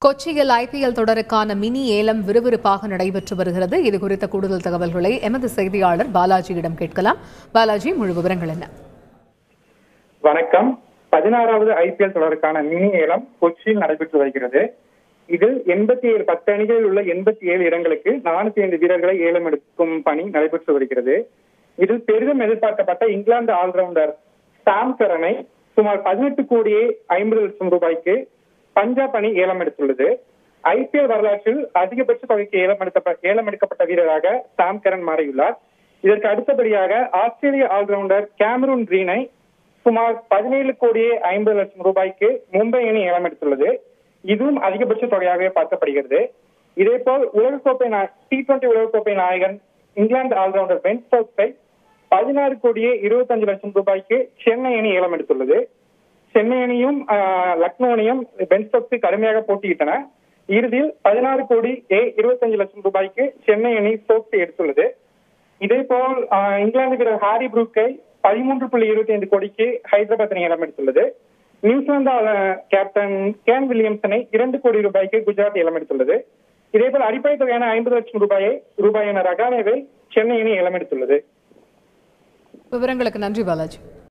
கொச்சியில் IPL தொடருக்கான mini ஏலம் விறுவிறுப்பாக நடைபெற்று வருகிறது இது குறித்த கூடுதல் தகவல்களை எமது செய்தியாளர் பாலாஜியிடம் கேட்கலாம் பாலாஜி முழு விவரங்கள் என்ன வணக்கம் பதினாறாவது ஐபிஎல் தொடருக்கான மினி ஏலம் கொச்சியில் நடைபெற்று வருகிறது இதில் எண்பத்தி ஏழு பத்து அணிகளில் உள்ள எண்பத்தி ஏழு இடங்களுக்கு நானூத்தி ஐந்து வீரர்களை ஏலம் எடுக்கும் பணி நடைபெற்று வருகிறது இதில் பெரிதும் எதிர்பார்க்கப்பட்ட இங்கிலாந்து ஆல்ரவுண்டர் சாம் கரனை சுமார் பதினெட்டு கோடியே ஐம்பது லட்சம் ரூபாய்க்கு பஞ்சாப் அணி ஏலம் எடுத்துள்ளது ஐபிஎல் வரலாற்றில் அதிகபட்ச தொகைக்கு ஏலம் எடுத்த ஏலம் எடுக்கப்பட்ட வீரராக சாம் கரன் மாறியுள்ளார் இதற்கு அடுத்தபடியாக ஆஸ்திரேலிய ஆல்ரவுண்டர் கேமரூன் கிரீனை சுமார் பதினேழு கோடியே ஐம்பது லட்சம் ரூபாய்க்கு மும்பை அணி ஏலம் எடுத்துள்ளது இதுவும் அதிகபட்ச தொகையாகவே பார்க்கப்படுகிறது இதேபோல் உலகக்கோப்பை டி டுவெண்டி உலகக்கோப்பை நாயகன் இங்கிலாந்து ஆல்ரவுண்டர் பென் ஸ்டோக்ஸை பதினாறு கோடியே இருபத்தஞ்சு லட்சம் ரூபாய்க்கு சென்னை அணி ஏலம் எடுத்துள்ளது சென்னை அணியும் ஆஹ், லக்னோ அணியும் பென் ஸ்டோக்ஸை கடுமையாக போட்டியிட்டன இறுதியில் பதினாறு கோடி ஏ இருபத்தஞ்சு லட்சம் ரூபாய்க்கு சென்னை அணி ஸ்டோக்ஸை எடுத்துள்ளது இதேபோல் ஆஹ், இங்கிலாந்து வீரர் ஹாரி புரூக்கை பதிமூன்று புள்ளி இருபத்தி ஐந்து கோடிக்கு ஹைதராபாத் அணி ஏலம் எடுத்துள்ளது நியூசிலாந்து ஆஹ், கேப்டன் கேன் வில்லியம்சனை இரண்டு கோடி ரூபாய்க்கு குஜராத் ஏலம் எடுத்துள்ளது இதேபோல் அடிப்படை தொகையான ஐம்பது லட்சம் ரூபாயை ரூபாயான ரகானேவை சென்னை அணி ஏலம் எடுத்துள்ளது விவரங்களுக்கு நன்றி பாலாஜி